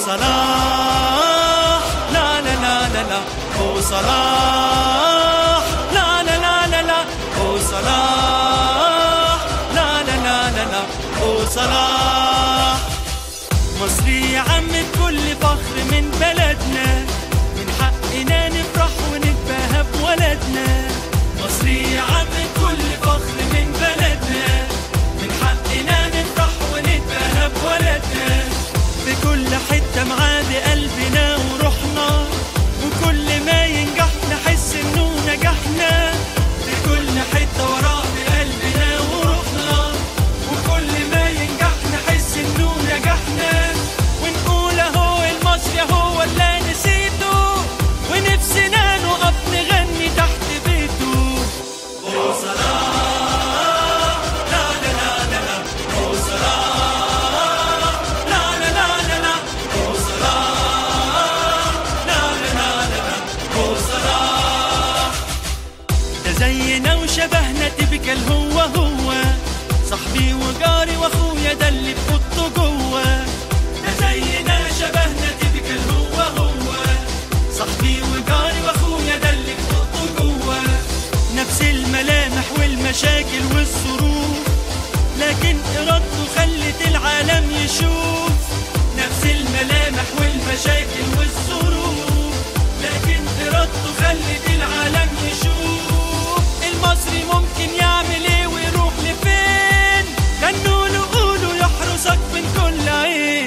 صلاح لا لا لا لا لا هو صلاح لا لا لا لا لا هو صلاح لا لا لا لا لا هو صلاح مصري يا عم بكل فخر من بلدنا من حقنا نفرح ونتباهى بولدنا مصري يا عم بكل فخر من بلدنا من حقنا نفرح ونتباهى بولدنا في كل حتة معاه بقلبنا وروحنا وكل ما ينجح نحس انه نجحنا في كل حتة وراه بقلبنا وروحنا وكل ما ينجح نحس انه نجحنا ونقول اهو المصري هو اللي نسيته ونفسنا نقف نغني تحت بيته هو صلاح لا لا لا لا لا هو صلاح لا لا لا لا لا هو صلاح لا لا لا لا لا هو صلاح ده زينا وشبهنا تبكل هو هو صاحبي وجاري واخويا ده اللي بحطه جوه ده زينا شبهنا تبكل هو هو صاحبي وجاري واخويا ده اللي بحطه جوه نفس الملامح والمشاكل والظروف لكن ارادته خلت العالم يشوف نفس الملامح والمشاكل والظروف لكن ارادته خلت العالم يشوف المصري ممكن يعمل ايه ويروح لفين غنوا له قولوا يحرسك من كل عين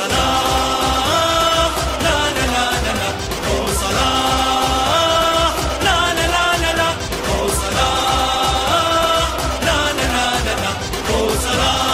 صلاح لا لا لا لا لا هو صلاح لا لا لا لا لا هو صلاح لا لا لا لا لا هو صلاح